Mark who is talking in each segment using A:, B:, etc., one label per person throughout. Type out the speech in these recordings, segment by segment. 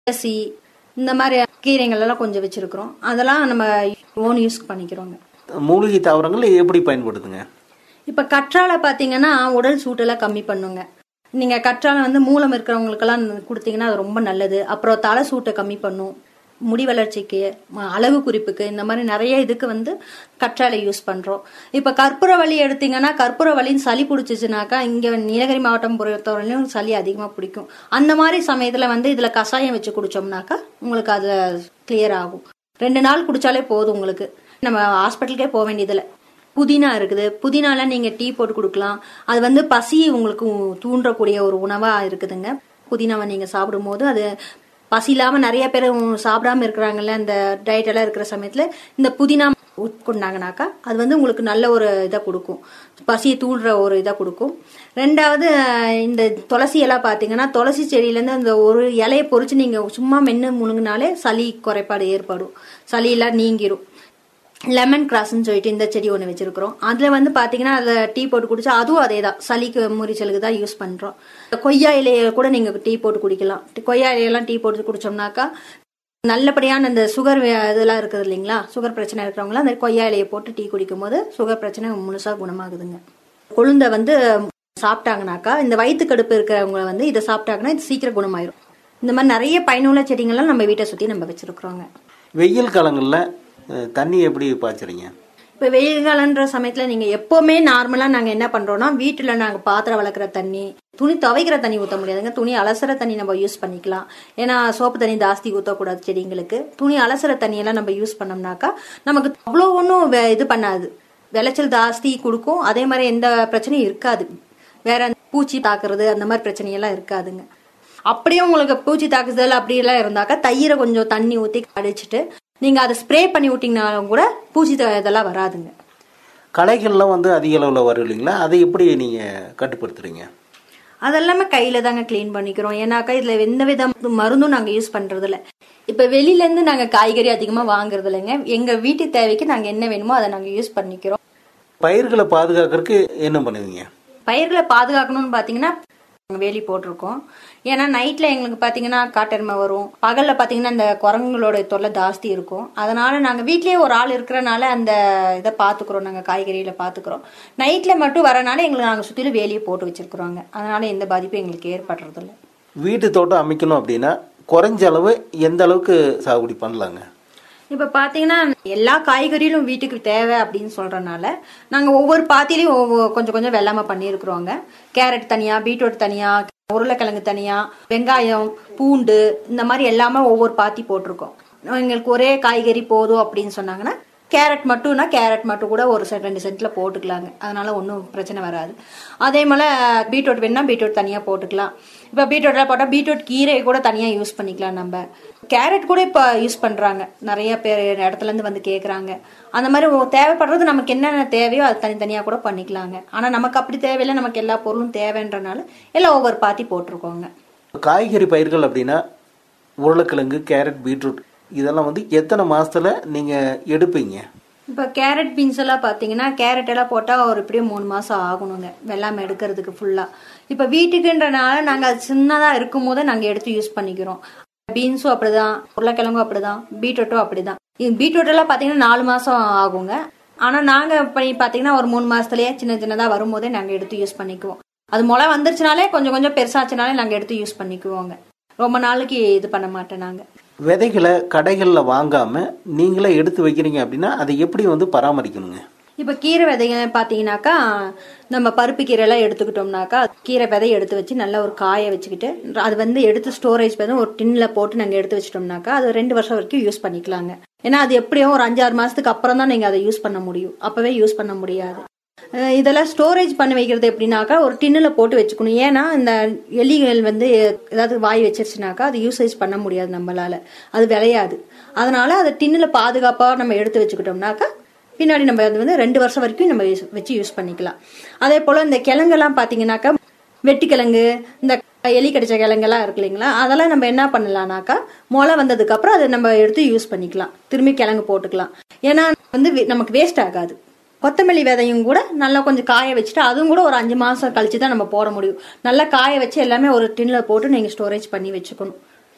A: துளசி இந்த மாதிரி கீரைகள் எல்லாம் கொஞ்சம் வச்சிருக்கிறோம் அதெல்லாம் நம்ம ஓன் யூஸ் பண்ணிக்கிறோங்க
B: மூலிகை தாவரங்கள் எப்படி பயன்படுத்துங்க
A: இப்ப கற்றாழை பாத்தீங்கன்னா உடல் சூட்டெல்லாம் கம்மி பண்ணுங்க நீங்க கற்றாழை வந்து மூலம் இருக்கிறவங்களுக்கெல்லாம் கொடுத்தீங்கன்னா அது ரொம்ப நல்லது அப்புறம் தலை சூட்டை கம்மி பண்ணும் முடி வளர்ச்சிக்கு ம- அழகு குறிப்புக்கு இந்த மாதிரி நிறைய இதுக்கு வந்து கற்றாழை யூஸ் பண்றோம் இப்ப கற்பூரவள்ளி எடுத்தீங்கன்னா கற்பூரவள்ளின்னு சளி பிடிச்சிச்சுனாக்கா இங்க நீலகிரி மாவட்டம் பொறுத்தவரையிலும் சளி அதிகமா பிடிக்கும் அந்த மாதிரி சமயத்துல வந்து இதுல கஷாயம் வச்சு குடிச்சோம்னாக்கா உங்களுக்கு அது கிளியர் ஆகும் ரெண்டு நாள் குடிச்சாலே போதும் உங்களுக்கு நம்ம ஹாஸ்பிட்டலுக்கே போக வேண்டியதில்லை புதினா இருக்குது புதினால நீங்க டீ போட்டு கொடுக்கலாம் அது வந்து பசி உங்களுக்கு தூண்டக்கூடிய ஒரு உணவா இருக்குதுங்க புதினாவை நீங்க சாப்பிடும்போது அது பசி இல்லாம நிறைய பேர் சாப்பிடாம இருக்கிறாங்கல்ல இந்த டயட் எல்லாம் இருக்கிற சமயத்துல இந்த புதினா உட்கொண்டாங்கனாக்கா அது வந்து உங்களுக்கு நல்ல ஒரு இதை கொடுக்கும் பசியை தூண்டுற ஒரு இதை கொடுக்கும் ரெண்டாவது அஹ், இந்த துளசி எல்லாம் பாத்தீங்கன்னா துளசி செடியிலேருந்து அந்த ஒரு இலையை பொறிச்சு நீங்க சும்மா மென்னு முழுங்கினாலே சளி குறைபாடு ஏற்படும் சளி எல்லாம் நீங்கிரும் லெமன் கிராஸ்ன்னு சொல்லிட்டு இந்த செடி ஒன்று வச்சிருக்கிறோம் அதுல வந்து பாத்தீங்கன்னா அதுல டீ போட்டு குடிச்சா அதுவும் அதே தான் சளிக்கு முறிச்சலுக்கு தான் யூஸ் பண்றோம் கொய்யா இலையை கூட நீங்க டீ போட்டு குடிக்கலாம் கொய்யா இலையெல்லாம் டீ போட்டு குடிச்சோம்னாக்கா நல்லபடியான அந்த சுகர் இதெல்லாம் இருக்குது இல்லைங்களா சுகர் பிரச்சனை இருக்கிறவங்களாம் அந்த கொய்யா இலையை போட்டு டீ குடிக்கும் போது சுகர் பிரச்சனை முழுசா குணமாகுதுங்க கொழுந்த வந்து சாப்பிட்டாங்கனாக்கா இந்த வயிற்று கடுப்பு இருக்கிறவங்க வந்து இதை சாப்பிட்டாங்கன்னா இது சீக்கிரம் குணமாயிரும் இந்த மாதிரி நிறைய பயனுள்ள செடிங்கள்லாம் நம்ம வீட்டை சுத்தி நம்ம வச்சிருக்கிறோங்க
B: வெயில் காலங்களில் அஹ், தண்ணி எப்படி பாய்ச்சறீங்க
A: இப்ப வெயில் காலன்ற சமயத்துல நீங்க எப்பவுமே நார்மலா நாங்க என்ன பண்றோம்னா வீட்டுல நாங்க பாத்திரம் வளர்க்குற தண்ணி துணி துவைக்கிற தண்ணி ஊத்த முடியாதுங்க துணி அலசுற தண்ணி நம்ம யூஸ் பண்ணிக்கலாம் ஏன்னா சோப்பு தண்ணி ஜாஸ்தி ஊத்தக்கூடாது செடிங்களுக்கு துணி அலசுற தண்ணியெல்லாம் நம்ம யூஸ் பண்ணோம்னாக்கா நமக்கு அவ்வளோ ஒன்றும் இது பண்ணாது விளைச்சல் ஜாஸ்தி கொடுக்கும் அதே மாதிரி எந்த பிரச்சனையும் இருக்காது வேற பூச்சி தாக்குறது அந்த மாதிரி பிரச்சனையெல்லாம் இருக்காதுங்க அப்படியே உங்களுக்கு பூச்சி தாக்குதல் அப்படி எல்லாம் இருந்தாக்கா தயிரை கொஞ்சம் தண்ணி ஊத்தி அடிச்சிட்டு நீங்க அதை ஸ்ப்ரே பண்ணி விட்டீங்கனாலும் கூட பூச்சி த- இதெல்லாம் வராதுங்க
B: களைகள்லாம் வந்து அதிக அளவில் வரும் இல்லைங்களா அதை எப்படி நீங்கள் கட்டுப்படுத்துறீங்க
A: அதெல்லாமே கையில தாங்க க்ளீன் பண்ணிக்கிறோம் ஏன்னாக்கா இதுல எந்த வித மருந்தும் நாங்க யூஸ் பண்றது இல்ல இப்ப வெளியில இருந்து நாங்க காய்கறி அதிகமா வாங்குறது இல்லைங்க எங்க வீட்டு தேவைக்கு நாங்க என்ன வேணுமோ அதை நாங்க யூஸ் பண்ணிக்கிறோம்
B: பயிர்களை பாதுகாக்கிறதுக்கு என்ன பண்ணுவீங்க
A: பயிர்களை பாதுகாக்கணும்னு பாத்தீங்கன்னா வேலி போட்டிருக்கோம் ஏன்னா நைட்ல எங்களுக்கு பாத்தீங்கன்னா காட்டெருமை வரும் பகல்ல பாத்தீங்கன்னா இந்த குரங்குகளோட தொல்லை ஜாஸ்தி இருக்கும் அதனால நாங்க வீட்லயே ஒரு ஆள் இருக்கிறனால அந்த இதை பாத்துக்கிறோம் நாங்க காய்கறியில பாத்துக்கிறோம் நைட்ல மட்டும் வரனால எங்களுக்கு நாங்க சுத்திலும் வேலியை போட்டு வச்சிருக்கிறோங்க அதனால எந்த பாதிப்பும் எங்களுக்கு ஏற்படுறது இல்ல
B: வீட்டு தோட்டம் அமைக்கணும் அப்படின்னா குறைஞ்ச அளவு எந்த அளவுக்கு சாகுபடி பண்ணலாங்க
A: இப்ப பாத்தீங்கன்னா எல்லா காய்கறிகளும் வீட்டுக்கு தேவை அப்படின்னு சொல்றனால நாங்க ஒவ்வொரு பாத்திலையும் ஒவ்வொரு கொஞ்சம் கொஞ்சம் வெள்ளாம பண்ணியிருக்கிறோங்க கேரட் தனியா பீட்ரூட் தனியா உருளைக்கிழங்கு தனியா வெங்காயம் பூண்டு இந்த மாதிரி எல்லாமே ஒவ்வொரு பாத்தி போட்டிருக்கோம் எங்களுக்கு ஒரே காய்கறி போதும் அப்படின்னு சொன்னாங்கன்னா கேரட் மட்டும்னா கேரட் மட்டும் கூட ஒரு செட் ரெண்டு சென்ட்ல போட்டுக்கலாங்க அதனால ஒன்றும் பிரச்சனை வராது அதே போல பீட்ரூட் வேணா பீட்ரூட் தனியா போட்டுக்கலாம் இப்போ பீட்ரூட்லாம் போட்டால் பீட்ரூட் கீரையை கூட தனியா யூஸ் பண்ணிக்கலாம் நம்ம கேரட் கூட இப்போ யூஸ் பண்றாங்க நிறைய பேர் இடத்துல இருந்து வந்து கேக்குறாங்க அந்த மாதிரி ஒ- தேவைப்படுறது நமக்கு என்னென்ன தேவையோ அது தனித்தனியா கூட பண்ணிக்கலாங்க ஆனா நமக்கு அப்படி தேவையில்லை நமக்கு எல்லா பொருளும் தேவைன்றனால எல்லாம் ஒவ்வொரு பாத்தி போட்டிருக்கோங்க
B: காய்கறி பயிர்கள் அப்படின்னா உருளைக்கிழங்கு கேரட் பீட்ரூட் இதெல்லாம் வந்து எத்தனை மாசத்துல நீங்க எடுப்பீங்க
A: இப்போ கேரட் பீன்ஸ் எல்லாம் பார்த்தீங்கன்னா கேரட் எல்லாம் போட்டால் ஒரு இப்படியும் மூணு மாதம் ஆகணுங்க வெள்ளாமை எடுக்கிறதுக்கு ஃபுல்லாக இப்போ வீட்டுக்குன்றனால நாங்கள் அது சின்னதாக இருக்கும் போதே நாங்கள் எடுத்து யூஸ் பண்ணிக்கிறோம் பீன்ஸும் அப்படிதான் உருளைக்கிழங்கும் அப்படிதான் பீட்ரூட்டும் அப்படிதான் இது பீட்ரூட் எல்லாம் பார்த்தீங்கன்னா நாலு மாதம் ஆகுங்க ஆனால் நாங்கள் பண்ணி பார்த்தீங்கன்னா ஒரு மூணு மாதத்துலேயே சின்ன சின்னதாக வரும்போதே நாங்கள் எடுத்து யூஸ் பண்ணிக்குவோம் அது முளை வந்துருச்சுனாலே கொஞ்சம் கொஞ்சம் பெருசாச்சுனாலே நாங்கள் எடுத்து யூஸ் பண்ணிக்குவோங்க ரொம்ப நாளைக்கு இது பண்ண மாட்டோம் நாங்கள்
B: விதைகளை கடைகளில் வாங்காம நீங்களே எடுத்து வைக்கிறீங்க அப்படின்னா அதை எப்படி வந்து பராமரிக்கணுங்க
A: இப்ப கீரை விதைங்க பாத்தீங்கன்னாக்கா நம்ம பருப்பு கீரை எல்லாம் எடுத்துக்கிட்டோம்னாக்கா கீரை விதையை எடுத்து வச்சு நல்லா ஒரு காய வச்சுக்கிட்டு அது வந்து எடுத்து ஸ்டோரேஜ் பண்ணி ஒரு டின்ல போட்டு நாங்க எடுத்து வச்சிட்டோம்னாக்கா அது ரெண்டு வருஷம் வரைக்கும் யூஸ் பண்ணிக்கலாங்க ஏன்னா அது எப்படியும் ஒரு அஞ்சாறு மாசத்துக்கு அப்புறம் தான் நீங்க அதை யூஸ் பண்ண முடியும் அப்பவே யூஸ் பண்ண முடியாது அஹ் இதெல்லாம் ஸ்டோரேஜ் பண்ணி வைக்கிறது எப்படின்னாக்கா ஒரு டின்னுல போட்டு வச்சுக்கணும் ஏன்னா இந்த எலிகள் வந்து ஏதாவது வாய் வச்சிருச்சுனாக்கா அது யூசேஜ் பண்ண முடியாது நம்மளால அது விளையாது அதனால அதை டின்னுல பாதுகாப்பா நம்ம எடுத்து வச்சுக்கிட்டோம்னாக்கா பின்னாடி நம்ம அது வந்து ரெண்டு வருஷம் வரைக்கும் நம்ம use- வச்சு யூஸ் பண்ணிக்கலாம் அதே போல இந்த கிழங்கெல்லாம் பாத்தீங்கன்னாக்கா வெட்டிக்கிழங்கு இந்த எலி கடிச்ச கிழங்கெல்லாம் இருக்கு இல்லைங்களா அதெல்லாம் நம்ம என்ன பண்ணலாம்னாக்கா முளை வந்ததுக்கு அப்புறம் அதை நம்ம எடுத்து யூஸ் பண்ணிக்கலாம் திரும்பி கிழங்கு போட்டுக்கலாம் ஏன்னா வந்து வே- நமக்கு வேஸ்ட் ஆகாது கொத்தமல்லி விதையும் கூட நல்லா கொஞ்சம் காய வச்சுட்டு அதுவும் கூட ஒரு அஞ்சு மாசம் கழிச்சு தான் நம்ம போட முடியும் நல்லா காய வச்சு எல்லாமே ஒரு டின்ல போட்டு நீங்க ஸ்டோரேஜ் பண்ணி வச்சுக்கணும்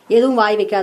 A: எதுவும் வாய் வைக்காத